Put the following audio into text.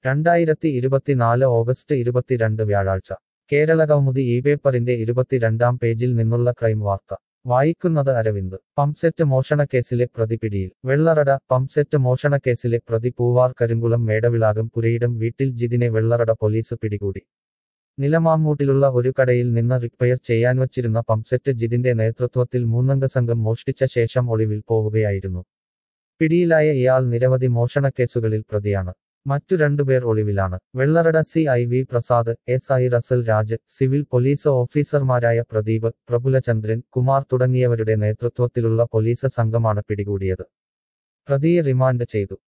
രണ്ടായിരത്തി ഇരുപത്തിനാല് ഓഗസ്റ്റ് ഇരുപത്തിരണ്ട് വ്യാഴാഴ്ച കേരളകൗമുദി ഈ പേപ്പറിന്റെ ഇരുപത്തിരണ്ടാം പേജിൽ നിന്നുള്ള ക്രൈം വാർത്ത വായിക്കുന്നത് അരവിന്ദ് പംസെറ്റ് മോഷണക്കേസിലെ പ്രതി പിടിയിൽ വെള്ളറട പംസെറ്റ് മോഷണക്കേസിലെ പ്രതി പൂവാർ കരിങ്കുളം മേടവിളാകം പുരയിടം വീട്ടിൽ ജിതിനെ വെള്ളറട പോലീസ് പിടികൂടി നിലമാങ്ങൂട്ടിലുള്ള ഒരു കടയിൽ നിന്ന് റിപ്പയർ ചെയ്യാൻ വച്ചിരുന്ന പംസെറ്റ് ജിതിന്റെ നേതൃത്വത്തിൽ മൂന്നംഗ സംഘം മോഷ്ടിച്ച ശേഷം ഒളിവിൽ പോവുകയായിരുന്നു പിടിയിലായ ഇയാൾ നിരവധി മോഷണക്കേസുകളിൽ പ്രതിയാണ് മറ്റു രണ്ടുപേർ ഒളിവിലാണ് Vellarada C I V Prasad S I Russel Raj civil police ഓഫീസർമാരായ പ്രദീപ് പ്രഫുലചന്ദ്രൻ കുമാർ തുടങ്ങിയവരുടെ നേതൃത്വത്തിലുള്ള പോലീസ് സംഘമാണ് പിടികൂടിയത് പ്രതിയെ റിമാൻഡ് ചെയ്തു